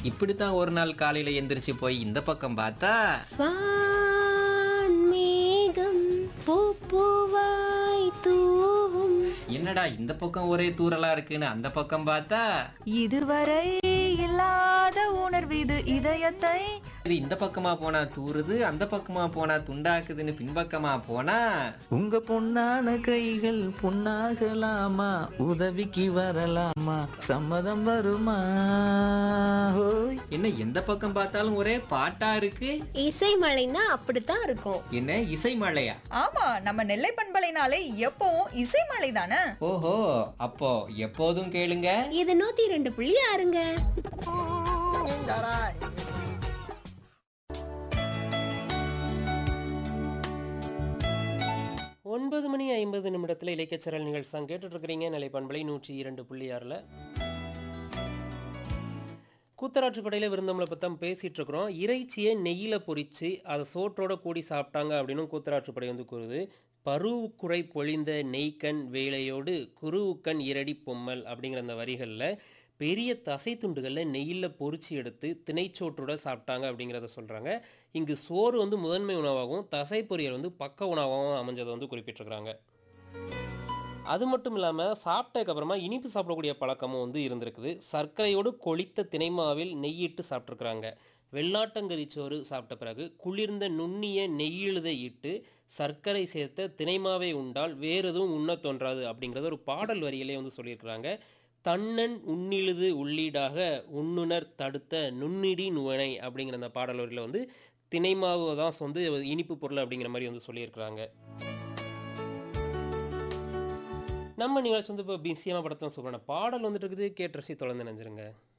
இப்படித்தான் ஒரு நாள் காலையில எந்திரிச்சு போய் இந்த பக்கம் பார்த்தா வான்மேகம் பூப்பூவாய் தூவும் என்னடா இந்த பக்கம் ஒரே தூறலா இருக்குன்னு அந்த பக்கம் பார்த்தா இதுவரை இல்லாத உணர்வு இது இதயத்தை இது இந்த பக்கமா போனா தூறுது அந்த பக்கமா போனா துண்டாக்குதுன்னு பின்பக்கமா போனா உங்க பொன்னான கைகள் பொன்னாகலாமா உதவிக்கு வரலாமா சம்மதம் வருமா ஹோய் என்ன எந்த பக்கம் பார்த்தாலும் ஒரே பாட்டா இருக்கு இசை மழைன்னா அப்படித்தான் இருக்கும் என்ன இசை மழையா ஆமா நம்ம நெல்லை பண்பலைனாலே எப்பவும் இசைமலை தானே ஓஹோ அப்போ எப்போதும் கேளுங்க இது நூத்தி ரெண்டு புள்ளி ஆறுங்க ஒன்பது மணி ஐம்பது நிமிடத்தில் இலக்கியச்சரல் நிகழ்ச்சி கேட்டுட்டு இருக்கிறீங்க நிலை பண்பலை நூற்றி இரண்டு புள்ளி ஆறில் கூத்தராற்றுப்படையில் விருந்தவங்களை பற்றி தான் பேசிகிட்டு இருக்கிறோம் இறைச்சியை நெய்யில் பொரித்து அதை சோற்றோட கூடி சாப்பிட்டாங்க அப்படின்னு கூத்தராற்றுப்படை வந்து கூறுது பருவுக்குறை பொழிந்த நெய்க்கண் வேலையோடு குருவுக்கண் இரடி பொம்மல் அப்படிங்கிற அந்த வரிகளில் பெரிய தசை துண்டுகளில் நெய்யில் பொரிச்சு எடுத்து திணைச்சோற்றோட சாப்பிட்டாங்க அப்படிங்கிறத சொல்கிறாங்க இங்கு சோறு வந்து முதன்மை உணவாகவும் தசை பொரியல் வந்து பக்க உணவாகவும் அமைஞ்சதை வந்து குறிப்பிட்டிருக்கிறாங்க அது மட்டும் இல்லாமல் சாப்பிட்டதுக்கு அப்புறமா இனிப்பு சாப்பிடக்கூடிய பழக்கமும் வந்து இருந்திருக்குது சர்க்கரையோடு கொளித்த திணைமாவில் நெய்யிட்டு சாப்பிட்ருக்குறாங்க வெள்ளாட்டங்கறி சோறு சாப்பிட்ட பிறகு குளிர்ந்த நுண்ணிய நெய்யிழுதை இட்டு சர்க்கரை சேர்த்த திணைமாவை உண்டால் வேறு எதுவும் உண்ணத் தோன்றாது அப்படிங்கிறத ஒரு பாடல் வரியிலே வந்து சொல்லியிருக்கிறாங்க தன்னன் உன்னிழுது உள்ளீடாக உண்ணுணர் தடுத்த நுண்ணிடி நுவனை அப்படிங்கிற அந்த பாடல் வரியில் வந்து திணைமாவு தான் வந்து இனிப்பு பொருள் அப்படிங்கிற மாதிரி வந்து சொல்லியிருக்கிறாங்க நம்ம நிகழ்ச்சி வந்து இப்போ பிசியமாக படத்தில் சொல்கிறேன் பாடல் வந்துட்டு இருக்குது கேட்டு ரசி தொடர்ந்து நினைஞ்சிருங்க